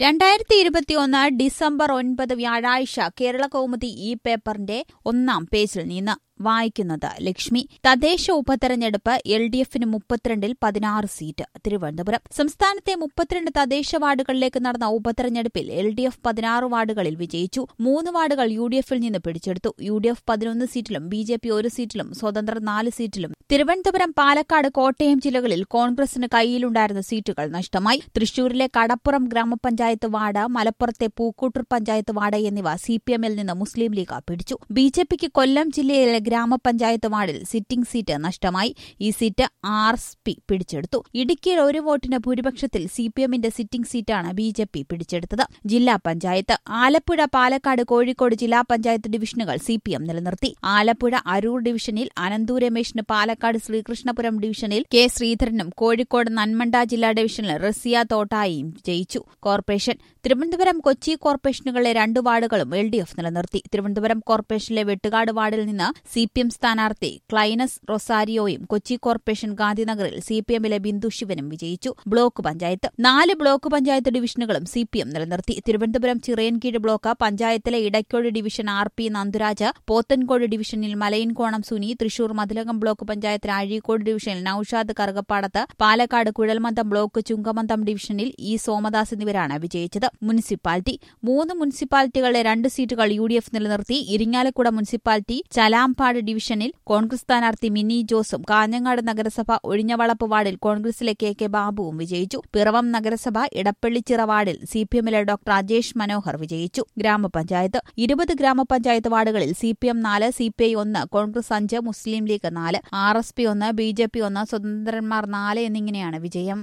രണ്ടായിരത്തി ഇരുപത്തിയൊന്ന് ഡിസംബർ ഒൻപത് വ്യാഴാഴ്ച കേരള കൗമുദി ഈ പേപ്പറിന്റെ ഒന്നാം പേജിൽ നിന്ന് വായിക്കുന്നത് ലക്ഷ്മി തദ്ദേശ ഉപതെരഞ്ഞെടുപ്പ് എൽ ഡി എഫിന് മുപ്പത്തിരണ്ടിൽ പതിനാറ് സീറ്റ് തിരുവനന്തപുരം സംസ്ഥാനത്തെ മുപ്പത്തിരണ്ട് തദ്ദേശ വാർഡുകളിലേക്ക് നടന്ന ഉപതെരഞ്ഞെടുപ്പിൽ എൽ ഡി എഫ് പതിനാറ് വാർഡുകളിൽ വിജയിച്ചു മൂന്ന് വാർഡുകൾ യു ഡി എഫിൽ നിന്ന് പിടിച്ചെടുത്തു യു ഡി എഫ് പതിനൊന്ന് സീറ്റിലും ബി ജെ പി ഒരു സീറ്റിലും സ്വതന്ത്രർ നാല് സീറ്റിലും തിരുവനന്തപുരം പാലക്കാട് കോട്ടയം ജില്ലകളിൽ കോൺഗ്രസിന് കൈയിലുണ്ടായിരുന്ന സീറ്റുകൾ നഷ്ടമായി തൃശൂരിലെ കടപ്പുറം ഗ്രാമപഞ്ചായത്ത് വാർഡ് മലപ്പുറത്തെ പൂക്കൂട്ടൂർ പഞ്ചായത്ത് വാർഡ് എന്നിവ സി പി എമ്മിൽ നിന്ന് മുസ്ലിം ലീഗ് പിടിച്ചു ബി ജെ പിക്ക് കൊല്ലം ജില്ലയിലെ ഗ്രാമപഞ്ചായത്ത് വാർഡിൽ സിറ്റിംഗ് സീറ്റ് നഷ്ടമായി ഈ സീറ്റ് ആർ എസ് പി പിടിച്ചെടുത്തു ഇടുക്കിയിൽ ഒരു വോട്ടിന് ഭൂരിപക്ഷത്തിൽ സി പി എമ്മിന്റെ സിറ്റിംഗ് സീറ്റാണ് ബി ജെ പി പിടിച്ചെടുത്തത് ജില്ലാ പഞ്ചായത്ത് ആലപ്പുഴ പാലക്കാട് കോഴിക്കോട് ജില്ലാ പഞ്ചായത്ത് ഡിവിഷനുകൾ സി പി എം നിലനിർത്തി ആലപ്പുഴ അരൂർ ഡിവിഷനിൽ അനന്തു രമേശിന് പാലക്കാട് ശ്രീകൃഷ്ണപുരം ഡിവിഷനിൽ കെ ശ്രീധരനും കോഴിക്കോട് നന്മണ്ട ജില്ലാ ഡിവിഷനിൽ റസിയ തോട്ടായിയും ജയിച്ചു കോർപ്പറേഷൻ തിരുവനന്തപുരം കൊച്ചി കോർപ്പറേഷനുകളിലെ രണ്ട് വാർഡുകളും എൽ ഡി എഫ് നിലനിർത്തി തിരുവനന്തപുരം കോർപ്പറേഷനിലെ വെട്ടുകാട് വാർഡിൽ നിന്ന് സി പി എം സ്ഥാനാർത്ഥി ക്ലൈനസ് റൊസാരിയോയും കൊച്ചി കോർപ്പറേഷൻ ഗാന്ധിനഗറിൽ സി പി എമ്മിലെ ബിന്ദു ശിവനും വിജയിച്ചു ബ്ലോക്ക് പഞ്ചായത്ത് നാല് ബ്ലോക്ക് പഞ്ചായത്ത് ഡിവിഷനുകളും സി പി എം നിലനിർത്തി തിരുവനന്തപുരം ചിറയൻകീഴ് ബ്ലോക്ക് പഞ്ചായത്തിലെ Edakkode division R P Nandhuraj Pothencode ഡിവിഷനിൽ മലയിൻകോണം സുനി തൃശൂർ മതിലകം ബ്ലോക്ക് പഞ്ചായത്തിൽ അഴീക്കോട് ഡിവിഷനിൽ നൌഷാദ് കറുകപ്പാടത്ത് പാലക്കാട് കുഴൽമന്ദം ബ്ലോക്ക് ചുങ്കമന്ദം ഡിവിഷനിൽ ഇ സോമദാസ് എന്നിവരാണ് വിജയിച്ചത് മുനിസിപ്പാലിറ്റി മൂന്ന് മുനിസിപ്പാലിറ്റികളിലെ രണ്ട് സീറ്റുകൾ യു ഡി എഫ് നിലനിർത്തി ഇരിങ്ങാലക്കുട മുനിസിപ്പാലിറ്റി ചലാംപാട് ഡിവിഷനിൽ കോൺഗ്രസ് സ്ഥാനാർത്ഥി മിനി ജോസും കാഞ്ഞങ്ങാട് നഗരസഭ ഒഴിഞ്ഞവളപ്പ് വാർഡിൽ കോൺഗ്രസിലെ കെ കെ ബാബുവും വിജയിച്ചു പിറവം നഗരസഭ ഇടപ്പള്ളിച്ചിറ വാർഡിൽ സി പി എമ്മിലെ ഡോക്ടർ രാജേഷ് മനോഹർ വിജയിച്ചു ഗ്രാമപഞ്ചായത്ത് ഇരുപത് ഗ്രാമപഞ്ചായത്ത് വാർഡുകളിൽ സി പി എം നാല് സി പി ഐ ഒന്ന് കോൺഗ്രസ് അഞ്ച് മുസ്ലിം ലീഗ് നാല് ആർ എസ് പി ഒന്ന് ബി ജെ പി ഒന്ന് സ്വതന്ത്രന്മാർ നാല് എന്നിങ്ങനെയാണ് വിജയം